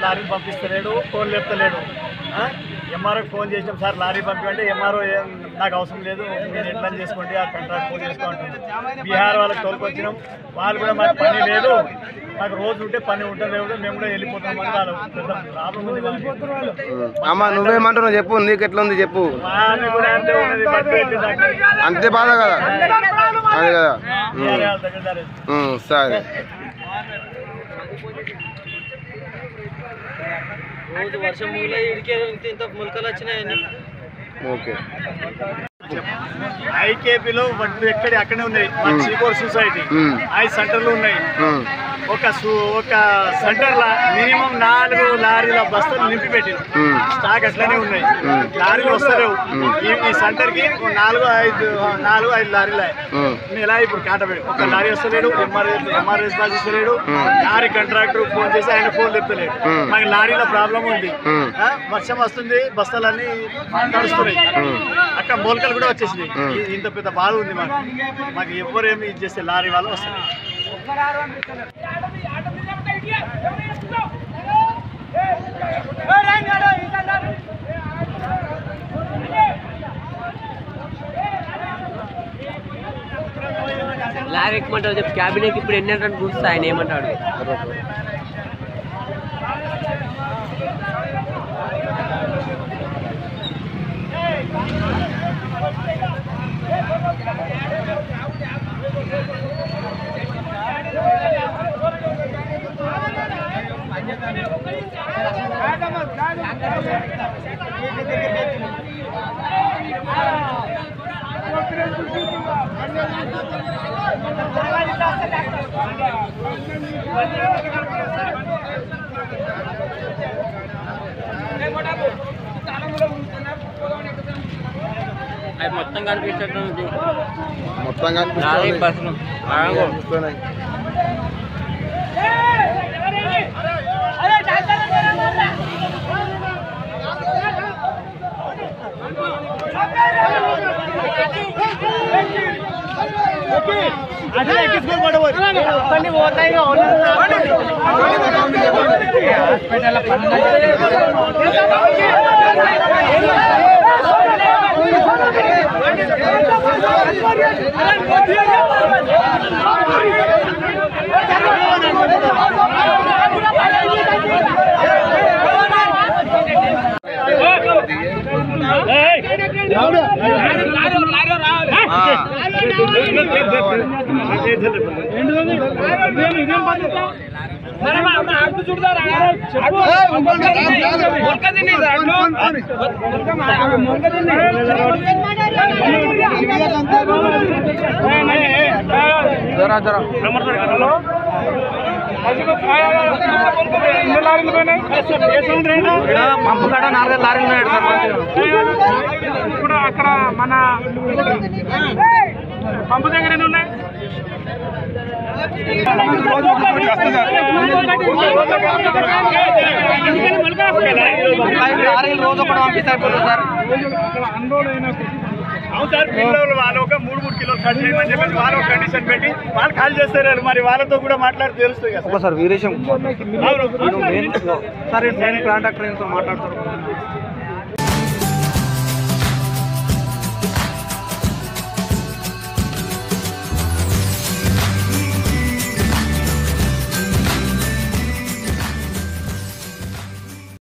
Lorry పంపిస్తలేడు phone లేపుతలేడు ఎంఆర్ఓకి ఫోన్ చేసినాం సార్ లారీ పంపించంటే ఎంఆర్ఓ ఏం నాకు అవసరం లేదు మీరు ఎట్లా చేసుకోండి ఆ కాంట్రాక్ట్ ఫోన్ చేసుకోండి బీహార్ వాళ్ళకి తోలుకొచ్చినాం వాళ్ళు కూడా మాకు పని లేదు మాకు రోజు ఉంటే పని ఉంటుంది లేదు మేము కూడా వెళ్ళిపోతాం అని వాళ్ళు పెద్ద ప్రాబ్లం ఉంది మాకు. అమ్మ నువ్వేమంటున్నావు చెప్పు నీకు ఎట్లా ఉంది చెప్పు మాది కూడా అంతే ఉన్నది బట్టి పెట్టి దాకా. అంతే బాధ కదా అదే కదా బీహార్ వాళ్ళ దగ్గర సరే. ఉమ్, సరే రోజు వర్షం మూల ఇడికే ఇంత ఇంత మొలకలు వచ్చినాయని ఓకే ఐకేపీలో వడ్లు ఎక్కడ అక్కడే ఉన్నాయి మా మ్మ్. చీకోర్ సొసైటీ మ్మ్. ఐదు సెంటర్లు ఉన్నాయి ఉమ్, ఒక సు- ఒక సెంటర్ లా మినిమం నాలుగు లారీల బస్తాలు నింపి పెట్టింది మ్మ్. స్టాక్ అట్లనే ఉన్నాయి మ్మ్. లారీలు వస్తలేవు మ్మ్. ఈ ఈ సెంటర్ కి ఓ నాలుగు ఐదు నాలుగు ఐదు లారీలు ఉమ్, ఇలా ఇప్పుడు కాటబెడు ఒక లారీ వస్తలేడు ఎంఆర్ఎస్ ఎంఆర్ఎస్ బాస్ ఇస్తలేడు మ్మ్. లారీ కాంట్రాక్టర్ ఫోన్ చేసి ఆయన ఫోన్ చెప్తలేడు మ్మ్. మాకు లారీల ప్రాబ్లం ఉంది మ్మ్. ఆ, వర్షం వస్తుంది బస్తాలన్నీ నడుస్తున్నాయి మ్మ్. అక్కడ మొలకలు కూడా వచ్చేసినాయి మ్మ్. ఈ- ఇంత పెద్ద బాధ ఉంది మాకు మాకు ఎవరు ఏమి ఇది చేస్తే లారీ వాళ్ళు వస్తారు లారీ ఎక్కమంటారు చెప్పి క్యాబినెట్ ఇప్పుడు ఎన్ని అంటే చూస్తే ఆయన ఏమంటాడు అది మొత్తం కనిపించట్టు మొత్తం లారీ కనిపిస్తుంది బస్సులు ఆగో. కనిపిస్తున్నాయి. ఆ. జరా జరా పంపు కాడ నాలుగైదు లారీలు ఉన్నాయి సార్ ఇప్పుడు అక్కడ మన పంపు దగ్గర ఎన్ని ఉన్నాయి లారీలు రోజు ఒకటి పంపిస్తే అయిపోతుంది సార్ అవును సార్ పిల్లలు వాళ్ళు ఒక మూడు మూడు కిలోలు కట్ చేయమని చెప్పేసి వాళ్ళు ఒక కండిషన్ పెట్టి వాళ్ళు కాల్ చేస్తారు మరి వాళ్ళతో కూడా మాట్లాడి తెలుస్తుంది కదా ఒకసారి వీరేశం అవును. సార్ నేను కాంట్రాక్టర్ మాట్లాడతారు